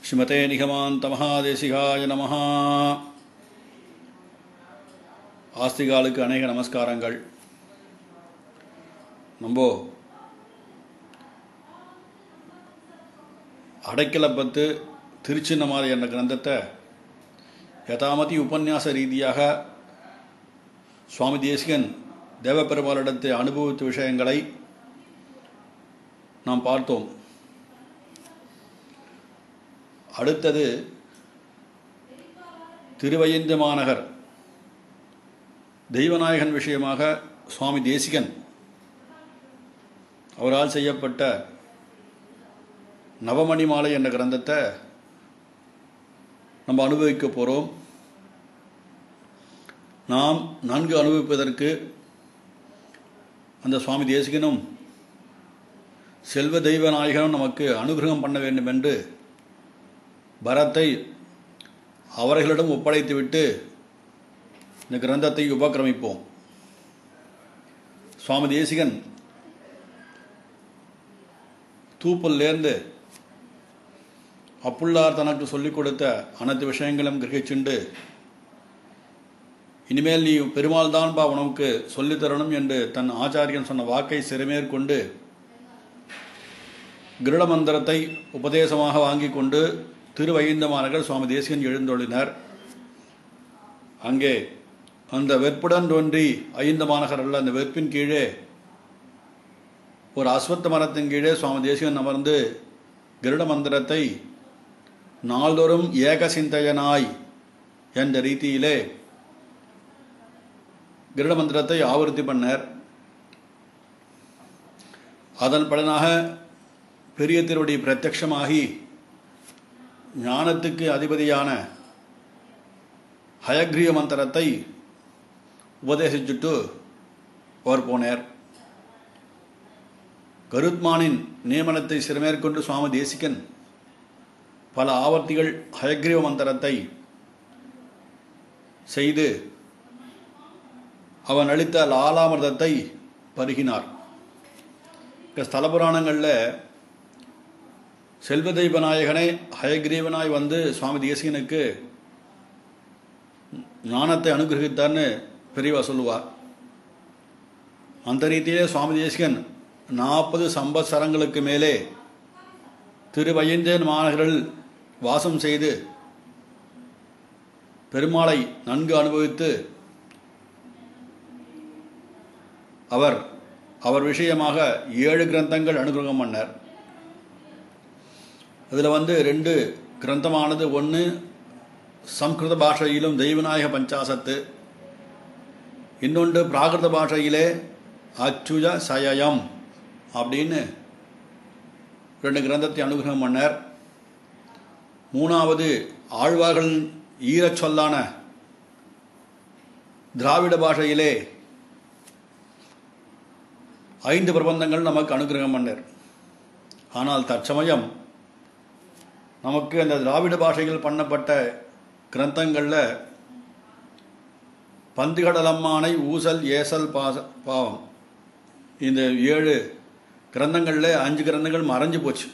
ஸ்ரீமதே நிகமாந்த மகாதேசிகாய நமஹ ஆஸ்திகாலுக்கு அநேக நமஸ்காரங்கள் நம்ம அடைக்கலப்பத்து திருச்சின்னமாலை என்ற கிரந்தத்தை யதாமதி உபன்யாச ரீதியாக சுவாமி தேசிகன் தேவப்பெருமாளிடத்தை அனுபவித்த விஷயங்களை நாம் பார்த்தோம் அடுத்தது திருவயந்து மாநகர் தெய்வநாயகன் விஷயமாக சுவாமி தேசிகன் அவரால் செய்யப்பட்ட நவமணி மாலை என்ற கிரந்தத்தை நம்ம அனுபவிக்க போகிறோம் நாம் நன்கு அனுபவிப்பதற்கு அந்த சுவாமி தேசிகனும் செல்வ தெய்வ நாயகனும் நமக்கு அனுகிரகம் பண்ண வேண்டும் என்று பரத்தை அவர்களிடம் ஒப்படைத்துவிட்டு இந்த கிரந்தத்தை உபக்கிரமிப்போம் சுவாமி தேசிகன் தூப்பல்லேருந்து அப்புள்ளார் தனக்கு சொல்லிக் கொடுத்த அனைத்து விஷயங்களும் கிரகிச்சுண்டு இனிமேல் நீ பெருமாள் தான்பா உனக்கு சொல்லித் தரணும் என்று தன் ஆச்சாரியன் சொன்ன வாக்கை சிறுமேற்கொண்டு கிருட மந்திரத்தை உபதேசமாக வாங்கி கொண்டு திருவைந்தமானர்கள் சுவாமி தேசிகன் எழுந்தொழினர் அங்கே அந்த வெற்புடன் தோன்றி ஐந்தமானகர் அல்ல அந்த வெற்பின் கீழே ஒரு அஸ்வத்த மரத்தின் கீழே சுவாமி தேசிகன் அமர்ந்து கிருட மந்திரத்தை நாள்தோறும் ஏக சிந்தையனாய் என்ற ரீதியிலே கிருட மந்திரத்தை ஆவர்த்தி பண்ணார் அதன் பலனாக பெரிய திருவடி பிரத்யக்ஷமாகி ஞானத்துக்கு அதிபதியான ஹயக்ரிய மந்திரத்தை உபதேசிச்சுட்டு அவர் போனார் கருத்மானின் நியமனத்தை சிறுமேற்கொண்டு சுவாமி தேசிகன் பல ஆவர்த்திகள் ஹயக்ரீவ மந்திரத்தை செய்து அவன் அளித்த லாலாமிர்தத்தை பருகினார் ஸ்தல புராணங்களில் செல்வ தெய்வ நாயகனே ஹயக்ரீவனாய் வந்து சுவாமி தேசிகனுக்கு ஞானத்தை அனுகிரகித்தார்னு பெரியவா சொல்லுவார் அந்த ரீதியிலே சுவாமி தேசிகன் நாற்பது சம்பத்சரங்களுக்கு மேலே திருவயந்தேன் மாநகரில் வாசம் செய்து பெருமாளை நன்கு அனுபவித்து அவர் அவர் விஷயமாக ஏழு கிரந்தங்கள் அனுகிரகம் பண்ணார் அதில் வந்து ரெண்டு கிரந்தமானது ஒன்று சம்ஸ்கிருத பாஷையிலும் தெய்வநாயக பஞ்சாசத்து இன்னொன்று பிராகிருத பாஷையிலே அச்சுஜ சயயம் அப்படின்னு ரெண்டு கிரந்தத்தை அனுகிரகம் பண்ணார் மூணாவது ஆழ்வார்கள் ஈரச் சொல்லான திராவிட பாஷையிலே ஐந்து பிரபந்தங்கள் நமக்கு அனுகிரகம் பண்ணார் ஆனால் தற்சமயம் நமக்கு அந்த திராவிட பாஷைகள் பண்ணப்பட்ட கிரந்தங்களில் பந்துகடலம்மானை ஊசல் ஏசல் பாச பாவம் இந்த ஏழு கிரந்தங்களில் அஞ்சு கிரந்தங்கள் மறைஞ்சு போச்சு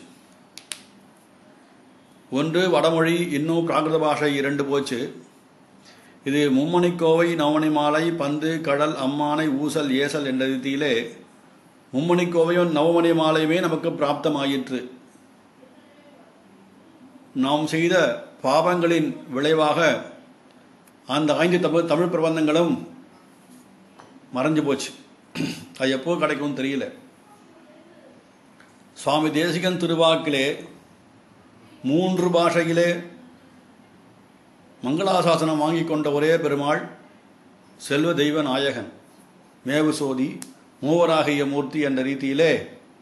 ஒன்று வடமொழி இன்னும் பிராகிருத பாஷை இரண்டு போச்சு இது மும்மணிக்கோவை நவமணி மாலை பந்து கடல் அம்மானை ஊசல் ஏசல் என்ற ரீதியிலே மும்மணிக்கோவையும் நவமணி மாலையுமே நமக்கு பிராப்தமாயிற்று நாம் செய்த பாவங்களின் விளைவாக அந்த ஐந்து தமிழ் தமிழ் பிரபந்தங்களும் மறைஞ்சு போச்சு அது எப்போ கிடைக்கும் தெரியல சுவாமி தேசிகன் திருவாக்கிலே மூன்று பாஷையிலே மங்களாசாசனம் வாங்கி கொண்ட ஒரே பெருமாள் செல்வ தெய்வ நாயகன் மேவு சோதி மூவராகிய மூர்த்தி என்ற ரீதியிலே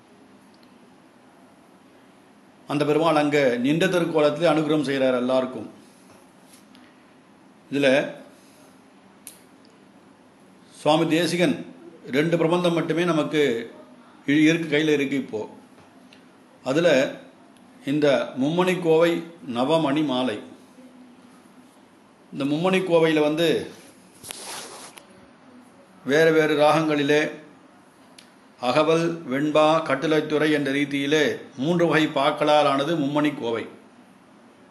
அந்த பெருமாள் அங்கே நின்ற திருக்கோலத்தில் அனுகிரகம் செய்கிறார் எல்லாருக்கும் இதில் சுவாமி தேசிகன் ரெண்டு பிரபந்தம் மட்டுமே நமக்கு இருக்கு கையில் இருக்கு இப்போ அதில் இந்த மும்மணி கோவை நவமணி மாலை இந்த மும்மணி கோவையில் வந்து வேறு வேறு ராகங்களிலே அகவல் வெண்பா கட்டிலைத்துறை என்ற ரீதியிலே மூன்று வகை பாக்களாலானது மும்மணி கோவை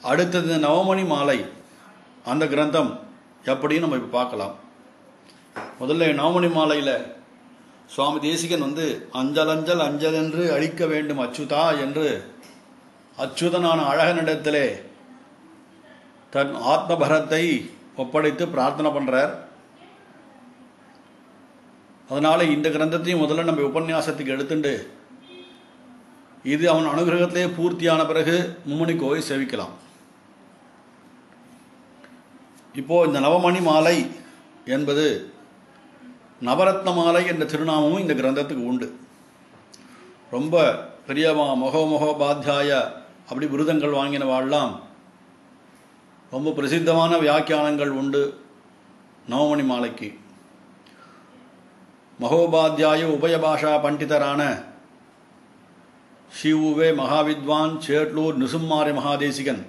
அடுத்தது இந்த நவமணி மாலை அந்த கிரந்தம் எப்படின்னு நம்ம இப்போ பார்க்கலாம் முதல்ல நவமணி மாலையில் சுவாமி தேசிகன் வந்து அஞ்சல் அஞ்சல் அஞ்சல் என்று அழிக்க வேண்டும் அச்சுதா என்று அச்சுதனான அழகனிடத்திலே தன் ஆத்மபரத்தை ஒப்படைத்து பிரார்த்தனை பண்றார் அதனால இந்த கிரந்தத்தையும் முதல்ல நம்ம உபன்யாசத்துக்கு எடுத்துண்டு இது அவன் அனுகிரகத்திலே பூர்த்தியான பிறகு மும்மணி கோவை சேவிக்கலாம் இப்போ இந்த நவமணி மாலை என்பது நவரத்ன மாலை என்ற திருநாமமும் இந்த கிரந்தத்துக்கு உண்டு ரொம்ப பெரிய ம- மகோ மகோபாத்தியாய அப்படி விருதங்கள் வாங்கினவாள்லாம் ரொம்ப பிரசித்தமான வியாக்கியானங்கள் உண்டு நவமணி மாலைக்கு மகோபாத்தியாய உபயபாஷா பண்டிதரான ஸ்ரீ மகாவித்வான் சேட்லூர் நிசும்மாரி மகாதேசிகன்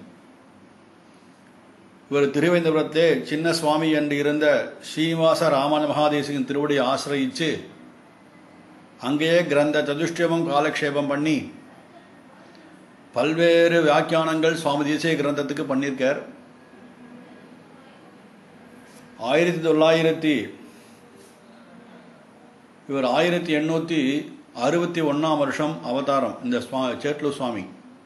இவர் திருவேந்திரபுரத்திலே சின்ன சுவாமி என்று இருந்த ஸ்ரீனிவாச ராமன் மகாதேசிகன் திருவடியை ஆசிரயிச்சு அங்கேயே கிரந்த சதுஷ்டமம் காலக்ஷேபம் பண்ணி பல்வேறு வியாக்கியானங்கள் சுவாமி தேசிய கிரந்தத்துக்கு பண்ணியிருக்கார் ஆயிரத்தி தொள்ளாயிரத்தி இவர் ஆயிரத்தி எண்ணூற்றி அறுபத்தி ஒன்றாம் வருஷம் அவதாரம் இந்த சுவா சேட்லு சுவாமி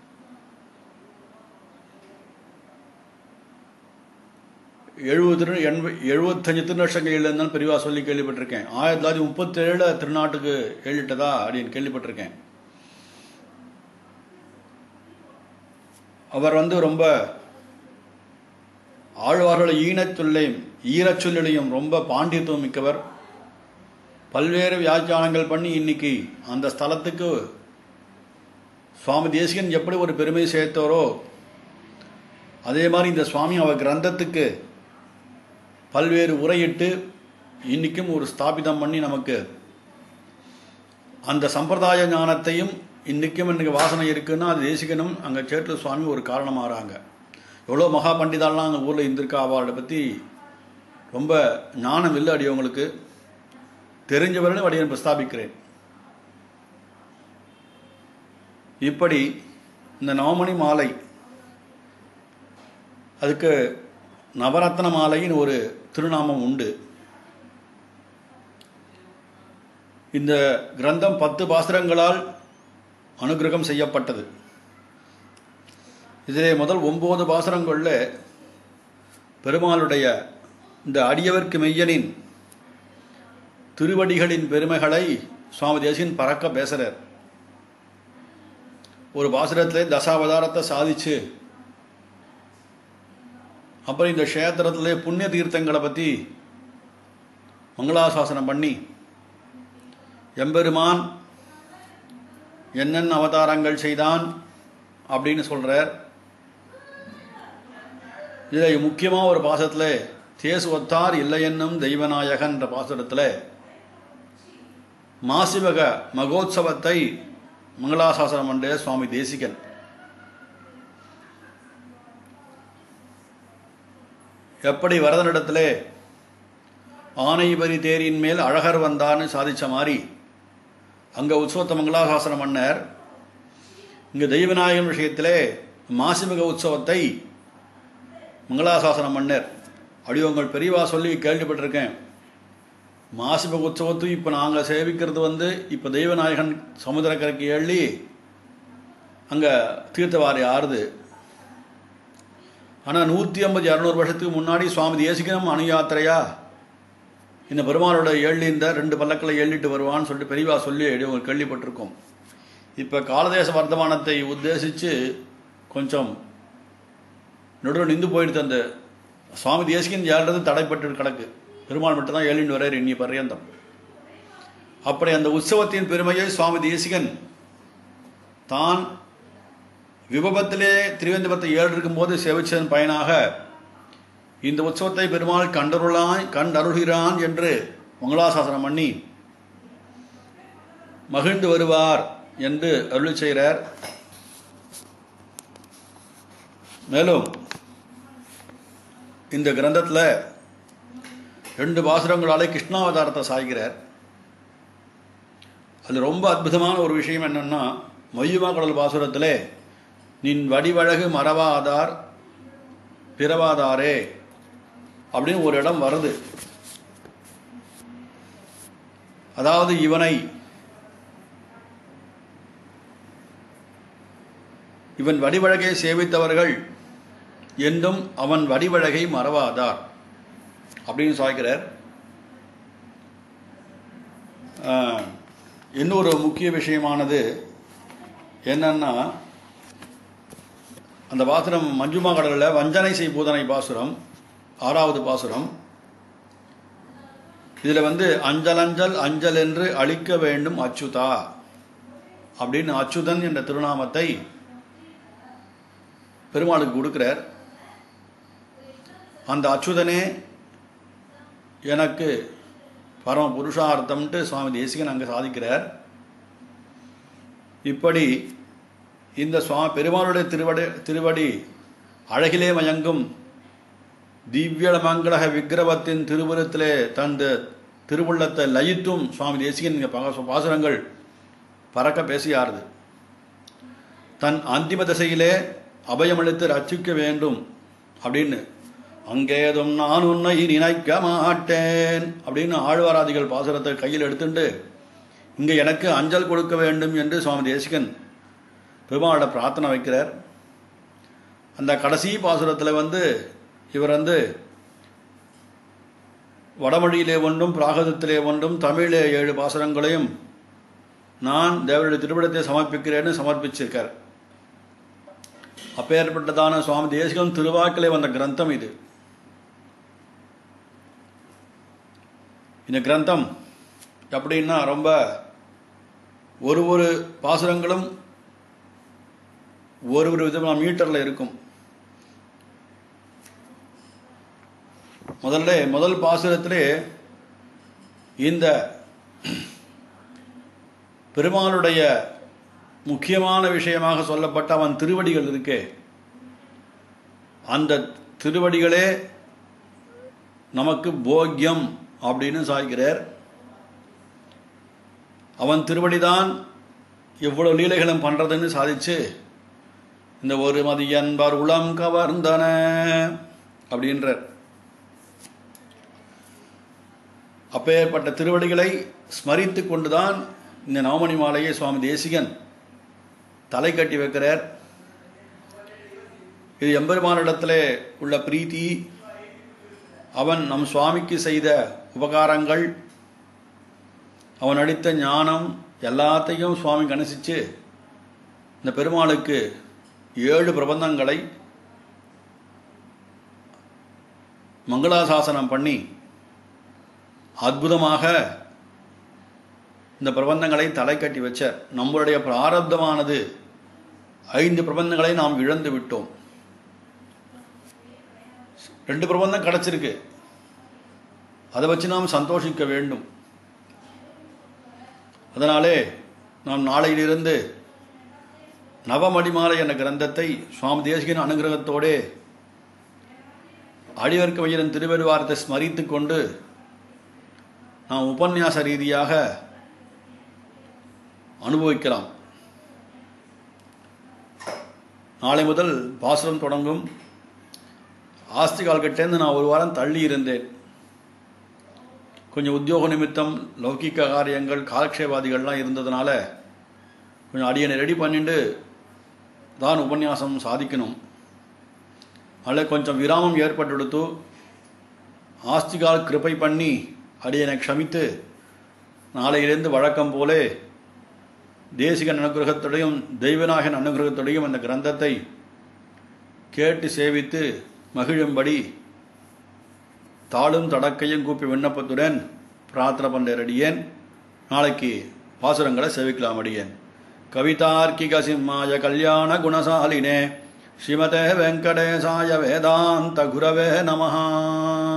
எழுபது திரு எண்ப எழுபத்தஞ்சு திருநட்சங்கள் எழுதுன்னு பெரியவா சொல்லி கேள்விப்பட்டிருக்கேன் ஆயிரத்தி தொள்ளாயிரத்தி முப்பத்தேழுல திருநாட்டுக்கு எழுதிட்டதா அப்படின்னு கேள்விப்பட்டிருக்கேன் அவர் வந்து ரொம்ப ஆழ்வார்கள் ஈனச்சொல்லையும் ஈரச்சொல்லையும் ரொம்ப பாண்டியத்துவம் மிக்கவர் பல்வேறு வியாக்கியானங்கள் பண்ணி இன்னைக்கு அந்த ஸ்தலத்துக்கு சுவாமி தேசிகன் எப்படி ஒரு பெருமை சேர்த்தாரோ அதே மாதிரி இந்த சுவாமி அவர் கிரந்தத்துக்கு பல்வேறு உரையிட்டு இன்னைக்கும் ஒரு ஸ்தாபிதம் பண்ணி நமக்கு அந்த சம்பிரதாய ஞானத்தையும் இன்னைக்கும் எனக்கு வாசனை இருக்குன்னா அது தேசிகனும் அங்கே சேட்டு சுவாமி ஒரு காரணமாகறாங்க எவ்வளோ மகா பண்டிதாலாம் அங்கே ஊரில் இருந்திருக்கா அவளை பற்றி ரொம்ப ஞானம் இல்லை அடியவங்களுக்கு தெரிஞ்சவர்களும் அடியன் பிரஸ்தாபிக்கிறேன் இப்படி இந்த நவமணி மாலை அதுக்கு நவரத்ன மாலைன்னு ஒரு திருநாமம் உண்டு இந்த கிரந்தம் பத்து பாசுரங்களால் அனுகிரகம் செய்யப்பட்டது இதிலே முதல் ஒன்பது பாசுரங்களில் பெருமாளுடைய இந்த அடியவர்க்கு மெய்யனின் திருவடிகளின் பெருமைகளை சுவாமி தேசியன் பறக்க பேசுறார் ஒரு பாசுரத்திலே தசாவதாரத்தை சாதிச்சு அப்புறம் இந்த க்ஷேத்திரத்திலே புண்ணிய தீர்த்தங்களை பற்றி மங்களாசாசனம் பண்ணி எம்பெருமான் என்னென்ன அவதாரங்கள் செய்தான் அப்படின்னு சொல்றார் இதில் முக்கியமாக ஒரு பாசத்தில் தேசு ஒத்தார் இல்லை என்னும் தெய்வநாயகன்ற பாசுரத்தில் மாசிவக மகோத்சவத்தை மங்களாசாசனம் பண்ற சுவாமி தேசிகன் எப்படி வரதனிடத்திலே ஆனைபரி தேரின் மேல் அழகர் வந்தான்னு சாதிச்ச மாதிரி அங்க உற்சவத்தை மங்களாசாசனம் பண்ணார் இங்க தெய்வநாயகன் விஷயத்திலே மாசிமக உற்சவத்தை மங்களாசாசனம் பண்ணார் அடியவங்கள் பெரியவா சொல்லி கேள்விப்பட்டிருக்கேன் மாசிமக உற்சவத்தையும் இப்போ நாங்கள் சேவிக்கிறது வந்து இப்போ தெய்வநாயகன் சமுத்திரக்கரைக்கு எள்ளி அங்கே தீர்த்தவாரி ஆறுது ஆனால் நூற்றி ஐம்பது இரநூறு வருஷத்துக்கு முன்னாடி சுவாமி தேசிகனும் அணுயாத்திரையா இந்த பெருமாளோட ஏழி இந்த ரெண்டு பல்லக்கில் ஏழிட்டு வருவான்னு சொல்லிட்டு பெரியவா சொல்லி இவங்க கேள்விப்பட்டிருக்கோம் இப்போ காலதேச வர்த்தமானத்தை உத்தேசித்து கொஞ்சம் நடுவில் நின்று போயிடுது அந்த சுவாமி தேசிகன் ஏழுறது தடைப்பட்டு கிடக்கு பெருமாள் மட்டும்தான் ஏழின்னு வரையர் இன்னி பர்யந்தம் அப்படி அந்த உற்சவத்தின் பெருமையை சுவாமி தேசிகன் தான் விபபத்திலே திருவேந்தபத்தை ஏழு இருக்கும்போது சேவிச்சதன் பயனாக இந்த உற்சவத்தை பெருமாள் கண்டருளாய் கண்டருள்கிறான் என்று மங்களாசாசனம் பண்ணி மகிழ்ந்து வருவார் என்று அருள் செய்கிறார் மேலும் இந்த கிரந்தத்தில் ரெண்டு பாசுரங்களாலே கிருஷ்ணாவதாரத்தை சாய்கிறார் அது ரொம்ப அற்புதமான ஒரு விஷயம் என்னன்னா மொய்யுமா கடல் பாசுரத்திலே நின் வடிவழகு மறவாதார் பிறவாதாரே அப்படின்னு ஒரு இடம் வருது அதாவது இவனை இவன் வடிவழகை சேவித்தவர்கள் என்றும் அவன் வடிவழகை மறவாதார் அப்படின்னு சாய்க்கிறார் ஆஹ், இன்னொரு முக்கிய விஷயமானது என்னன்னா அந்த பாசுரம் மஞ்சுமா கடலில் வஞ்சனை செய் பூதனை பாசுரம் ஆறாவது பாசுரம் இதில் வந்து அஞ்சல் அஞ்சல் அஞ்சல் என்று அழிக்க வேண்டும் அச்சுதா அப்படின்னு அச்சுதன் என்ற திருநாமத்தை பெருமாளுக்கு கொடுக்கிறார் அந்த அச்சுதனே எனக்கு பரம புருஷார்த்தம்ட்டு சுவாமி தேசிகன் அங்கே சாதிக்கிறார் இப்படி இந்த சுவாமி பெருமாளுடைய திருவடி திருவடி அழகிலே மயங்கும் திவ்யமங்களக விக்கிரவத்தின் திருவுருத்திலே தந்த திருவுள்ளத்தை லயித்தும் சுவாமி தேசிகன் இங்கே பக- பாசுரங்கள் பறக்க பேசியாருது தன் அந்திம திசையிலே அபயமளித்து ரட்சிக்க வேண்டும் அப்படின்னு அங்கேதும் நான் உன்னை நினைக்க மாட்டேன் அப்படின்னு ஆழ்வாராதிகள் பாசுரத்தை கையில் எடுத்துட்டு இங்கே எனக்கு அஞ்சல் கொடுக்க வேண்டும் என்று சுவாமி தேசிகன் பெருமாளோட பிரார்த்தனை வைக்கிறார் அந்த கடைசி பாசுரத்தில் வந்து இவர் வந்து வடமொழியிலே ஒன்றும் பிராகதத்திலே ஒன்றும் தமிழிலே ஏழு பாசுரங்களையும் நான் தேவருடைய திருவிடத்தை சமர்ப்பிக்கிறேன்னு சமர்ப்பிச்சிருக்கார் அப்பேற்பட்டதான சுவாமி தேசிகம் திருவாக்கிலே வந்த கிரந்தம் இது இந்த கிரந்தம் எப்படின்னா ரொம்ப ஒரு ஒரு பாசுரங்களும் ஒரு ஒரு விதமான மீட்டரில் இருக்கும் முதல்ல முதல் பாசுரத்திலே இந்த பெருமாளுடைய முக்கியமான விஷயமாக சொல்லப்பட்ட அவன் திருவடிகள் இருக்கே அந்த திருவடிகளே நமக்கு போக்கியம் அப்படின்னு சாய்கிறார் அவன் திருவடிதான் எவ்வளவு லீலைகளும் பண்றதுன்னு சாதிச்சு இந்த ஒரு மதியன்பர் உளம் கவர்ந்தன அப்படின்றார் அப்பேற்பட்ட திருவடிகளை ஸ்மரித்து கொண்டுதான் இந்த நவமணி மாலையை சுவாமி தேசிகன் தலை கட்டி வைக்கிறார் இது எம்பெருமானிடத்திலே உள்ள பிரீத்தி அவன் நம் சுவாமிக்கு செய்த உபகாரங்கள் அவன் அளித்த ஞானம் எல்லாத்தையும் சுவாமி கணிசிச்சு இந்த பெருமாளுக்கு ஏழு பிரபந்தங்களை மங்களாசாசனம் பண்ணி அற்புதமாக இந்த பிரபந்தங்களை தலை கட்டி வச்சார் நம்மளுடைய பிராரப்தமானது ஐந்து பிரபந்தங்களை நாம் இழந்து விட்டோம் ரெண்டு பிரபந்தம் கிடைச்சிருக்கு அதை வச்சு நாம் சந்தோஷிக்க வேண்டும் அதனாலே நாம் நாளையிலிருந்து நவமணிமாலை என்ற கிரந்தத்தை சுவாமி தேசிகன் அனுகிரகத்தோடே அடிவர்க்க வையரன் திருவருவாரத்தை ஸ்மரித்து கொண்டு நாம் உபன்யாச ரீதியாக அனுபவிக்கலாம் நாளை முதல் பாசுரம் தொடங்கும் ஆஸ்தி கால்கிட்டேருந்து நான் ஒரு வாரம் தள்ளி இருந்தேன் கொஞ்சம் உத்தியோக நிமித்தம் லௌகிக்க காரியங்கள் காலக்ஷேபாதிகள்லாம் இருந்ததுனால கொஞ்சம் அடியனை ரெடி பண்ணிட்டு தான் உபன்யாசம் சாதிக்கணும் அதில் கொஞ்சம் விராமம் ஏற்பட்டுடுத்து ஆஸ்திகால் கிருபை பண்ணி அடியனை க்ஷமித்து நாளையிலிருந்து வழக்கம் போலே தேசிகன் அனுகிரகத்துடையும் தெய்வநாயகன் அனுகிரகத்துடையும் அந்த கிரந்தத்தை கேட்டு சேவித்து மகிழும்படி தாளும் தடக்கையும் கூப்பி விண்ணப்பத்துடன் பிரார்த்தனை பண்ண அடியேன் நாளைக்கு பாசுரங்களை சேவிக்கலாம் அடியேன் கவிதார்க்கிக சிம்மாய கல்யாண குணசாலினே ஸ்ரீமதே வெங்கடேசாய வேதாந்த குரவே நமஹா